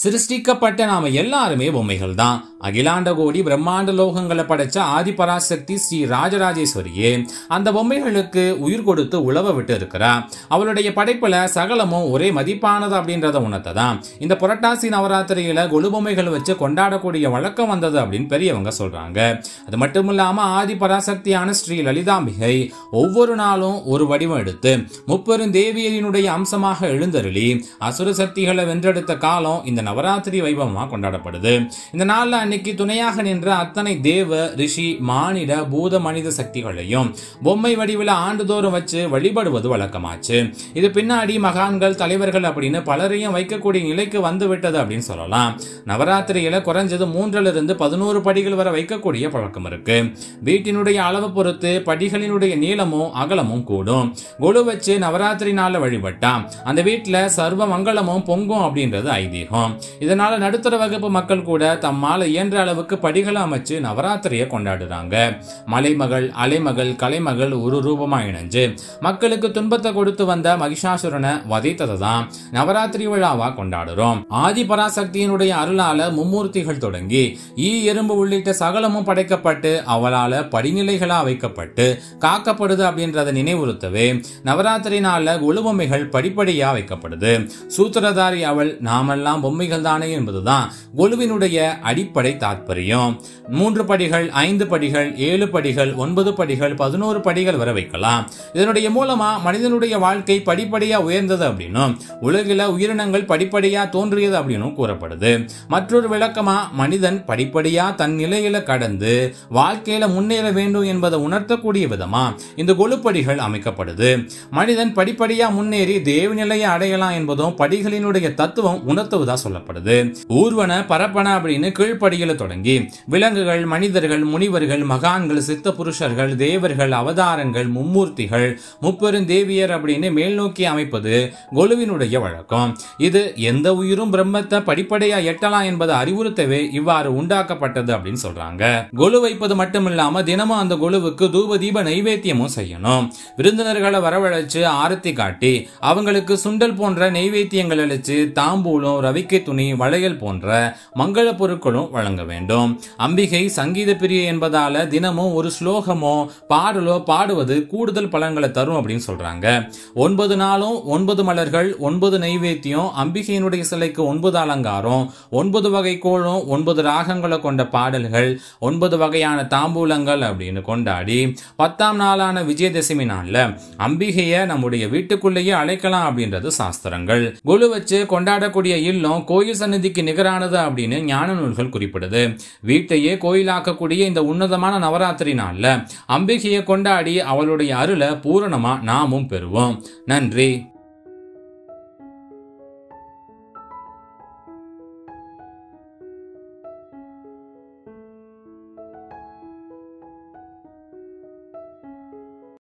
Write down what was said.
சிருஷ்டிக்கப்பட்ட நாம எல்லாருமே பொம்மைகள் தான் அகிலாண்ட கோடி பிரம்மாண்ட லோகங்களை படைச்ச ஆதிபராசக்தி ஸ்ரீ ராஜராஜேஸ்வரியே அந்த பொம்மைகளுக்கு உயிர் கொடுத்து உழவ விட்டு இருக்கிறா அவளுடைய படைப்புல சகலமும் ஒரே மதிப்பானது அப்படின்றத உணர்த்தை தான் இந்த புரட்டாசி நவராத்திரியில கொலு பொம்மைகள் வச்சு கொண்டாடக்கூடிய வழக்கம் வந்தது அப்படின்னு பெரியவங்க சொல்றாங்க அது மட்டும் இல்லாம ஆதி பராசக்தியான ஸ்ரீ லலிதாம்பிகை ஒவ்வொரு நாளும் ஒரு வடிவம் எடுத்து முப்பெரும் தேவியரினுடைய அம்சமாக எழுந்தருளி அசுர சக்திகளை வென்றெடுத்த காலம் இந்த நவராத்திரி வைபவமா கொண்டாடப்படுது இந்த நாள்ல அன்னைக்கு துணையாக நின்ற அத்தனை தேவ ரிஷி மானிட பூத மனித சக்திகளையும் பொம்மை வடிவில் ஆண்டுதோறும் வச்சு வழிபடுவது வழக்கமாச்சு இது பின்னாடி மகான்கள் தலைவர்கள் அப்படின்னு பலரையும் வைக்கக்கூடிய நிலைக்கு வந்து விட்டது அப்படின்னு சொல்லலாம் நவராத்திரியில குறைஞ்சது மூன்றுல இருந்து பதினோரு படிகள் வரை வைக்கக்கூடிய பழக்கம் இருக்கு வீட்டினுடைய அளவு பொறுத்து படிகளினுடைய நீளமும் அகலமும் கூடும் கொலு வச்சு நவராத்திரி நாள்ல வழிபட்டா அந்த வீட்டுல சர்வ மங்களமும் பொங்கும் அப்படின்றது ஐதீகம் இதனால நடுத்தர வகுப்பு மக்கள் கூட தம்மால இயன்ற அளவுக்கு படிகளை அமைச்சு நவராத்திரியை கொண்டாடுறாங்க மலைமகள் அலைமகள் கலைமகள் ஒரு ரூபமா இணைஞ்சு மக்களுக்கு துன்பத்தை கொடுத்து வந்த மகிஷாசுரனை வதைத்ததை தான் நவராத்திரி விழாவா கொண்டாடுறோம் ஆதி பராசக்தியினுடைய அருளால மும்மூர்த்திகள் தொடங்கி ஈ எறும்பு உள்ளிட்ட சகலமும் படைக்கப்பட்டு அவளால படிநிலைகளா வைக்கப்பட்டு காக்கப்படுது அப்படின்றத நினைவுறுத்தவே நவராத்திரி நாள்ல கொலுபொம்மைகள் படிப்படியா வைக்கப்படுது சூத்திரதாரி அவள் நாமெல்லாம் பொம்மைகள் தானே என்பதுதான் கொலுவினுடைய அடிப்படை தாத்பரியம் மூன்று படிகள் ஐந்து படிகள் ஏழு படிகள் ஒன்பது படிகள் பதினோரு படிகள் வரை வைக்கலாம் இதனுடைய மூலமா மனிதனுடைய வாழ்க்கை படிப்படியா உயர்ந்தது அப்படின்னும் உலகில உயிரினங்கள் படிப்படியா தோன்றியது அப்படின்னும் கூறப்படுது மற்றொரு விளக்கமா மனிதன் படிப்படியா தன் நிலையில கடந்து வாழ்க்கையில முன்னேற வேண்டும் என்பதை உணர்த்தக்கூடிய விதமா இந்த கொலுப்படிகள் அமைக்கப்படுது மனிதன் படிப்படியா முன்னேறி தேவநிலையை அடையலாம் என்பதும் படிகளினுடைய தத்துவம் உணர்த்துவதா சொல்லப்படுது ஊர்வன பரப்பன அப்படின்னு கீழ்ப்படியில தொடங்கி விலங்குகள் மனிதர்கள் முனிவர்கள் மகான்கள் சித்த புருஷர்கள் தேவர்கள் அவதாரங்கள் மும்மூர்த்திகள் முப்பெரும் தேவியர் அப்படின்னு மேல் நோக்கி அமைப்பது கொலுவினுடைய வழக்கம் இது எந்த உயிரும் பிரம்மத்தை படிப்படியா எட்டலாம் என்பதை அறிவுறுத்தவே இவ்வாறு உண்டாக்கப்பட்டது அப்படின்னு சொல்றாங்க கொலு வைப்பது மட்டும் இல்லாம தினமும் அந்த கொலுவுக்கு தூப தீப நைவேத்தியமும் செய்யணும் விருந்தினர்களை வரவழைச்சு ஆரத்தி காட்டி அவங்களுக்கு சுண்டல் போன்ற நெய்வேத்தியங்கள் அளிச்சு தாம்பூலம் ரவிக்கை துணி வளையல் போன்ற மங்கள பொருட்களும் வழங்க வேண்டும் அம்பிகை சங்கீத பிரிய என்பதால தினமும் ஒரு ஸ்லோகமோ பாடலோ பாடுவது கூடுதல் பலன்களை தரும் அப்படின்னு சொல்றாங்க ஒன்பது நாளும் ஒன்பது மலர்கள் ஒன்பது நைவேத்தியம் அம்பிகையினுடைய சிலைக்கு ஒன்பது அலங்காரம் ஒன்பது வகை கோளும் ஒன்பது ராகங்களை கொண்ட பாடல்கள் ஒன்பது வகையான தாம்பூலங்கள் அப்படின்னு கொண்டாடி பத்தாம் நாளான விஜயதசமி நாள்ல அம்பிகையை நம்முடைய வீட்டுக்குள்ளேயே அழைக்கலாம் அப்படின்றது சாஸ்திரங்கள் குழு வச்சு கொண்டாடக்கூடிய இல்லம் கோயில் சந்நிதிக்கு நிகரானது அப்படின்னு ஞான நூல்கள் குறிப்பிடுது வீட்டையே கோயிலாக்கக்கூடிய இந்த உன்னதமான நவராத்திரி நாள்ல அம்பிகையை கொண்டாடி அவளுடைய அருளை பூரணமா நாமும் பெறுவோம் நன்றி